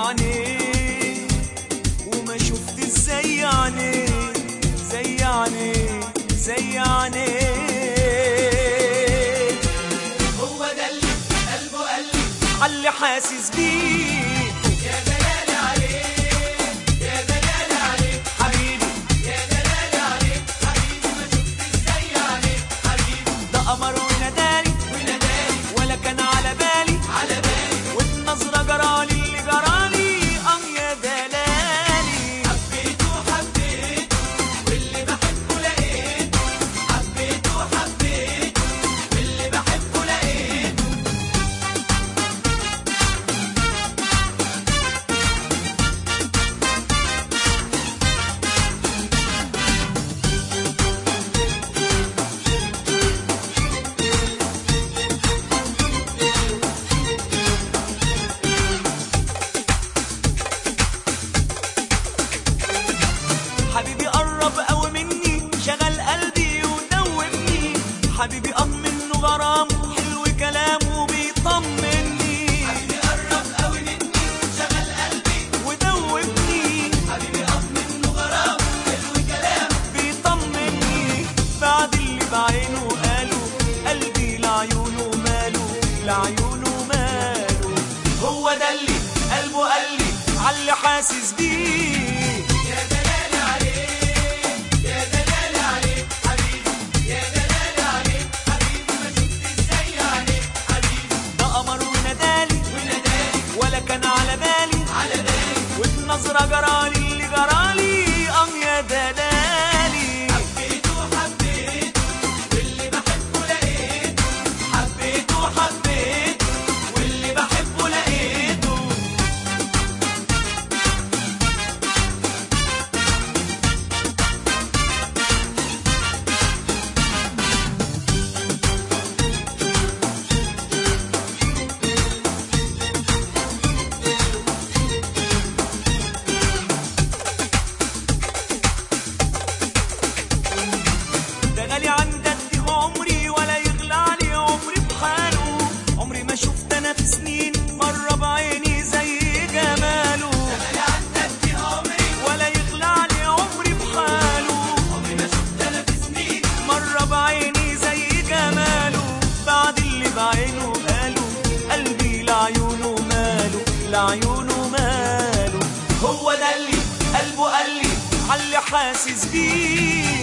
عينيه وما شفت زي عينيه زي عينيه زي عينيه هو ده اللي قلبه قال لي عاللي حاسس بيه يا دلال عليه يا دلال عليه حبيبي يا دلال عليه حبيبي ما شفت ازاي عليه حبيبي ده قمر ونادالي وناداني ولا كان على بالي على بالي والنظرة جرالي اللي جرالي اه يا دلالي حبيته حبيته واللي بحبه لقيته حبيته حبيته واللي بحبه لقيته حبيبي قرب قوي مني شغل قلبي ودوبني حبيبي قام منه غرام حلو كلامه بيطمني حبيبي قرب قوي مني شغل قلبي ودوبني حبيبي قف منه غرام حلو كلام بيطمني بعد اللي بعينه قاله قلبي لعيونه ماله لعيونه ماله هو ده اللي قلبه قال لي عاللي حاسس بيه يا دلال عليه يا دلال عليه حبيبي يا دلال عليه حبيبي ما شفت ازاي عليه حبيبي ده قمر ونادالي وناداني ولا كان على بالي على بالي والنظرة جرالي اللي جرالي اه يا دلالي حبيته حبيته واللي بحبه لقيته حبيته حبيته واللي بحبه لقيته ده غالي عندك عمري ولا يغلى علي عمري بحاله عمري ما شفت انا في سنين مرة بعيني زي جماله انا عندك في عمري ولا يغلى علي عمري بحاله عمري ما شفت انا في سنين مرة بعيني زي جماله بعد اللي بعينه قاله قلبي لعيونه ماله لعيونه ماله هو ده اللي قلبه قال لي عاللي حاسس بيه